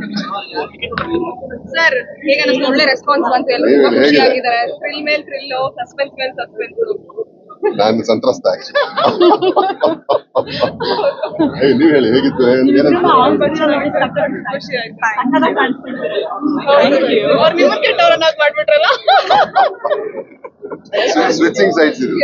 Sir ಹೇಗೆ ಅನಿಸ್ತು ಒಳ್ಳೆ ರೆಸ್ಪಾನ್ಸ್ ಬಂತು ಎಲ್ಲರೂ ಹೇಗೆ- ತುಂಬಾ ಹೇಗಿದೆ? ಖುಷಿಯಾಗಿದ್ದಾರೆ ಥ್ರಿಲ್ ಮೇಲ್ ಥ್ರಿಲ್ ಸಸ್ಪೆನ್ಸ್ ಮೇಲ್ ಸಸ್ಪೆನ್ಸ್ ನಾನು ಸಂತ್ರಸ್ತ ಆಕ್ಚುಲಿ ನೀವ್ ಹೇಳಿ ಹೇಗಿತ್ತು ಏನ್- ಏನಂತ ಖುಷಿ ಆಯ್ತು ಅವ್ರು ನಿಮ್ಮ ಕೆಟ್ಟವ್ರನ್ನ ಮಾಡ್ಬಿಟ್ರಲ್ಲ ಸ್ವಿಚಿಂಗ್ ಸೈಡ್ಸ್ ಇದು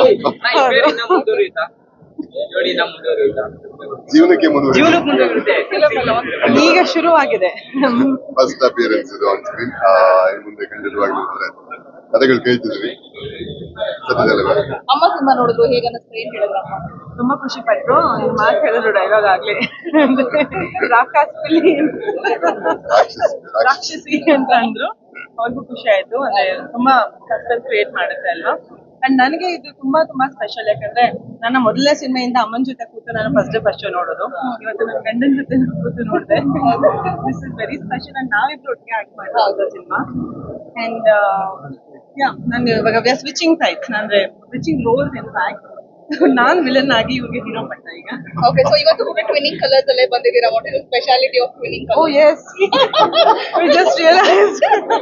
ಜೀವನಕ್ಕೆ ಮುಂದುವರಿ ಈಗ ಶುರುವಾಗಿದೆ ಫಸ್ಟ್ ಅಪಿಯರೆನ್ಸ್ ಇದು ಆನ್ ಸ್ಕ್ರೀನ್ ಇನ್ನು ಮುಂದೆ ಖಂಡಿತವಾಗ್ಲೂ ಅಂದ್ರೆ ಕಥೆಗಳು ಕೇಳ್ತಿದ್ವಿ ಸದ್ಯದಲ್ಲೇ ಬರುತ್ತೆ. ಅಮ್ಮ ಸಿನಿಮಾ ನೋಡಿದ್ರು ಹೇಗೆ ಅನಿಸ್ತು ಏನ್ ಹೇಳಿದ್ರು ಅಮ್ಮ ತುಂಬಾ ಖುಷಿ ಪಟ್ರು ಒಂದು ಮಾತು ಹೇಳಿದ್ರು ಡೈಲಾಗ್ ಆಗ್ಲಿ ರಾಕಾಸ್ಪಲ್ಲಿ ರಾಕ್ಷಸಿ ರಾಕ್ಷಸಿ ರಾಕ್ಷಸಿ ಅಂತ ಅಂದ್ರು ಅವ್ರಿಗೂ ಖುಷಿ ಆಯ್ತು ಅಂದ್ರೆ ತುಂಬಾ ಸಸ್ಪೆನ್ಸ್ ಕ್ರಿಯೇಟ್ ಮಾಡುತ್ತೆ ಅಲ್ವಾ ಅಂಡ್ ನನಗೆ ಇದು ತುಂಬಾ ತುಂಬಾ ಸ್ಪೆಷಲ್ ಯಾಕಂದ್ರೆ ನನ್ನ ಮೊದಲನೇ ಸಿನಿಮೆಯಿಂದ ಅಮ್ಮನ ಜೊತೆ ಕೂತು ನಾನು ಫಸ್ಟ್ ಡೇ ಫಸ್ಟ್ ನೋಡೋದು ಇವತ್ತು ನನ್ನ ಗಂಡನ ಜೊತೆ ಕೂತು ನೋಡಿದೆ this is very special and ನಾವಿಬ್ರು ಒಟ್ಟಿಗೆ ಆಕ್ಟ್ ಮಾಡಿರೋ ಸಿನಿಮಾ ಅಂಡ್ ಯಾ ನಾನು ಇವಾಗ ವಿ ಆರ್ ಸ್ವಿಚಿಂಗ್ ಸೈಡ್ಸ್ ಅಂದ್ರೆ ಸ್ವಿಚಿಂಗ್ ರೋಲ್ಸ್ ಇನ್ ಫ್ಯಾಕ್ಟ್ ನಾನ್ ವಿಲನ್ ಆಗಿ ಇವ್ರಿಗೆ ಹೀರೋ ಪಟ್ಟ ಈಗ ಓಕೆ ಸೊ ಇವತ್ತು ಕೂಡ ಟ್ವಿನಿಂಗ್ ಕಲರ್ಸ್ ಅಲ್ಲೇ ಬಂದಿದ್ದೀರಾ what is speciality of twinning Oh yes, we just realized.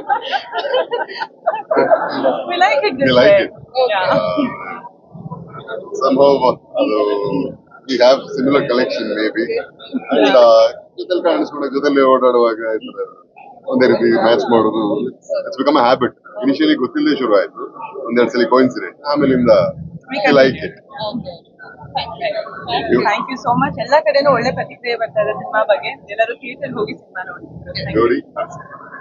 we like it this We like way. it. Yeah. somehow ಅದು we have similar collection maybe and ಜೊತೆಲಿ ಕಾಣಿಸ್ಕೊಂಡ ಜೊತೆಲಿ ಓಡಾಡುವಾಗ ಈ ತರ ಒಂದೇ ರೀತಿ ಮ್ಯಾಚ್ ಮಾಡೋದು ಇಟ್ಸ್ ಬಿಕಮ್ ಹ್ಯಾಬಿಟ್ ಇನಿಷಿಯಲಿ ಗೊತ್ತಿಲ್ಲದೆ ಶುರು ಆಯ್ತು ಒಂದೆರಡು ಸಲ ಕೋಇನ್ಸಿಡೆಂಟ್ ಆಮೇಲಿಂದ like it Thank you so much. ಎಲ್ಲ ಕಡೆನೂ ಒಳ್ಳೆ ಪ್ರತಿಕ್ರಿಯೆ ಬರ್ತಾ ಇದೆ ಸಿನಿಮಾ ಬಗ್ಗೆ ಎಲ್ಲರೂ ಥಿಯೇಟರ್ ಹೋಗಿ ಸಿನಿಮಾ ನೋಡಿ ನೋಡಿ